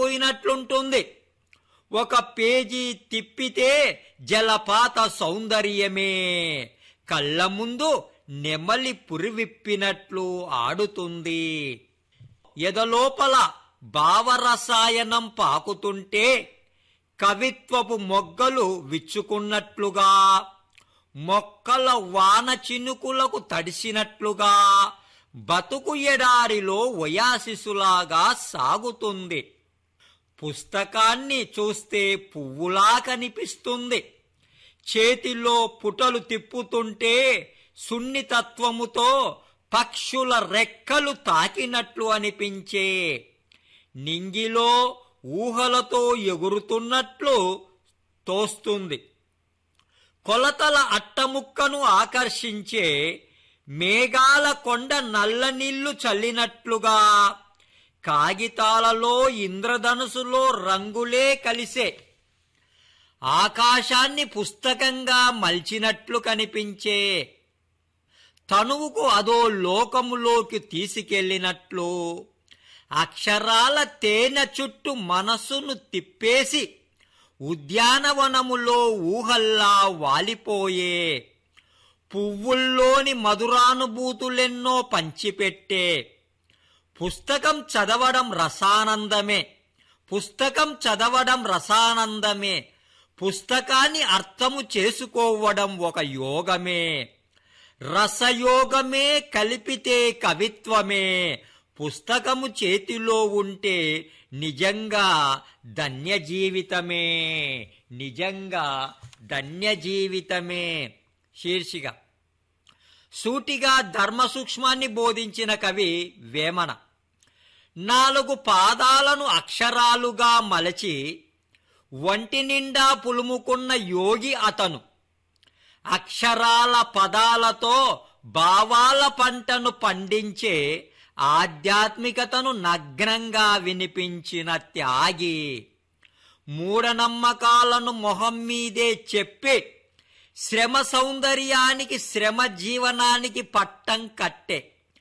మర్చిపోయినట్లుంటుంది ఒక పేజీ తిప్పితే జలపాత సౌందర్యమే కళ్ళ ముందు నెమలి పురివిప్పినట్లు ఆడుతుంది ఎదలోపల భావరసాయనం పాకుతుంటే కవిత్వపు మొగ్గలు విచ్చుకున్నట్లుగా మొక్కల వాన చినుకులకు తడిసినట్లుగా బతుకు ఎడారిలో ఒయాసిసులాగా సాగుతుంది పుస్తకాన్ని చూస్తే పువ్వులా కనిపిస్తుంది చేతిలో పుటలు తిప్పుతుంటే సున్నితత్వముతో పక్షుల రెక్కలు తాకినట్లు అనిపించే నింగిలో ఊహలతో ఎగురుతున్నట్లు తోస్తుంది కొలతల అట్టముక్కను ఆకర్షించే మేఘాల కొండ నల్లనీళ్లు చల్లినట్లుగా కాగితాలలో ఇంద్రధనుసులో రంగులే కలిసే ఆకాశాన్ని పుస్తకంగా మలిచినట్లు కనిపించే తనువుకు అదో లోకములోకి తీసుకెళ్లినట్లు అక్షరాల తేనె చుట్టూ మనసును తిప్పేసి ఉద్యానవనములో ఊహల్లా వాలిపోయే పువ్వుల్లోని మధురానుభూతులెన్నో పంచిపెట్టే పుస్తకం చదవడం రసానందమే పుస్తకం చదవడం రసానందమే పుస్తకాన్ని అర్థము చేసుకోవడం ఒక యోగమే రసయోగమే కలిపితే కవిత్వమే పుస్తకము చేతిలో ఉంటే నిజంగా ధన్య జీవితమే నిజంగా ధన్య జీవితమే శీర్షిక సూటిగా ధర్మ సూక్ష్మాన్ని బోధించిన కవి వేమన నాలుగు పాదాలను అక్షరాలుగా మలచి వంటి నిండా పులుముకున్న యోగి అతను అక్షరాల పదాలతో భావాల పంటను పండించే ఆధ్యాత్మికతను నగ్నంగా వినిపించిన త్యాగి మూఢనమ్మకాలను మొహం మీదే చెప్పి శ్రమ సౌందర్యానికి శ్రమ జీవనానికి పట్టం కట్టే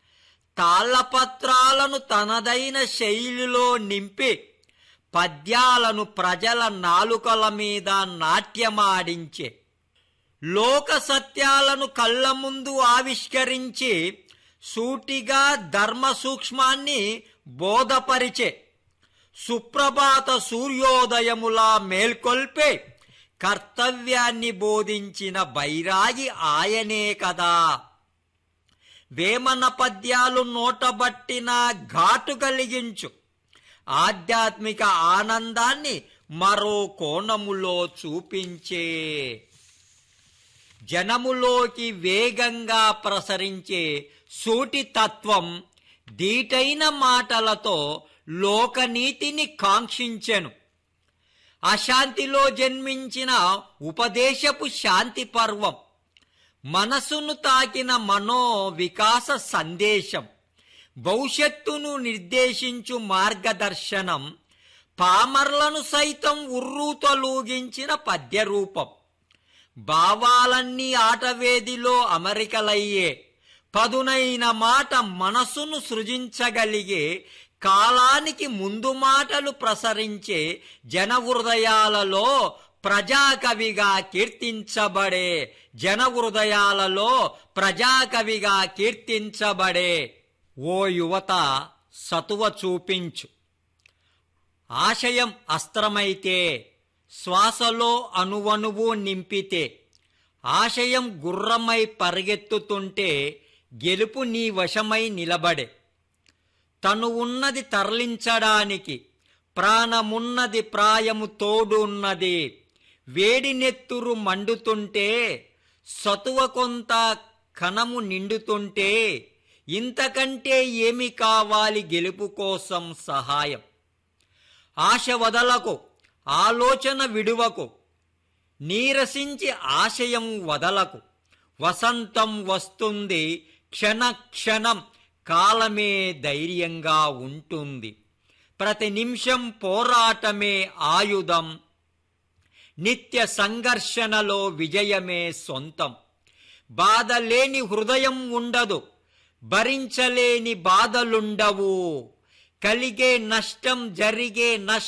తాళ్లపత్రాలను తనదైన శైలిలో నింపి పద్యాలను ప్రజల నాలుకల మీద నాట్యమాడించే లోక సత్యాలను కళ్ళ ముందు ఆవిష్కరించి సూటిగా ధర్మ సూక్ష్మాన్ని బోధపరిచే సుప్రభాత సూర్యోదయములా మేల్కొల్పే కర్తవ్యాన్ని బోధించిన బైరాగి ఆయనే కదా వేమన పద్యాలు నోటబట్టిన ఘాటు కలిగించు ఆధ్యాత్మిక ఆనందాన్ని మరో కోణములో చూపించే జనములోకి వేగంగా ప్రసరించే సూటి తత్వం దీటైన మాటలతో లోకనీతిని కాంక్షించెను అశాంతిలో జన్మించిన ఉపదేశపు శాంతి పర్వం మనసును తాకిన మనో వికాస సందేశం భవిష్యత్తును నిర్దేశించు మార్గదర్శనం పామర్లను సైతం ఉర్రూతలూగించిన పద్యరూపం భావాలన్నీ ఆటవేదిలో అమరికలయ్యే పదునైన మాట మనసును సృజించగలిగే కాలానికి ముందు మాటలు ప్రసరించే జన హృదయాలలో ప్రజాకవిగా కీర్తించబడే జన హృదయాలలో ప్రజాకవిగా కీర్తించబడే ఓ యువత సతువ చూపించు ఆశయం అస్త్రమైతే శ్వాసలో అణువణువు నింపితే ఆశయం గుర్రమై పరిగెత్తుతుంటే గెలుపు నీ వశమై నిలబడే తను ఉన్నది తరలించడానికి ప్రాణమున్నది ప్రాయము తోడున్నది వేడి నెత్తురు మండుతుంటే సతువ కొంత కణము నిండుతుంటే ఇంతకంటే ఏమి కావాలి గెలుపు కోసం సహాయం ఆశ వదలకు ఆలోచన విడువకు నీరసించి ఆశయం వదలకు వసంతం వస్తుంది క్షణ క్షణం కాలమే ధైర్యంగా ఉంటుంది ప్రతి నిమిషం పోరాటమే ఆయుధం నిత్య సంఘర్షణలో విజయమే సొంతం బాధ లేని హృదయం ఉండదు భరించలేని బాధలుండవు కలిగే నష్టం జరిగే నష్టం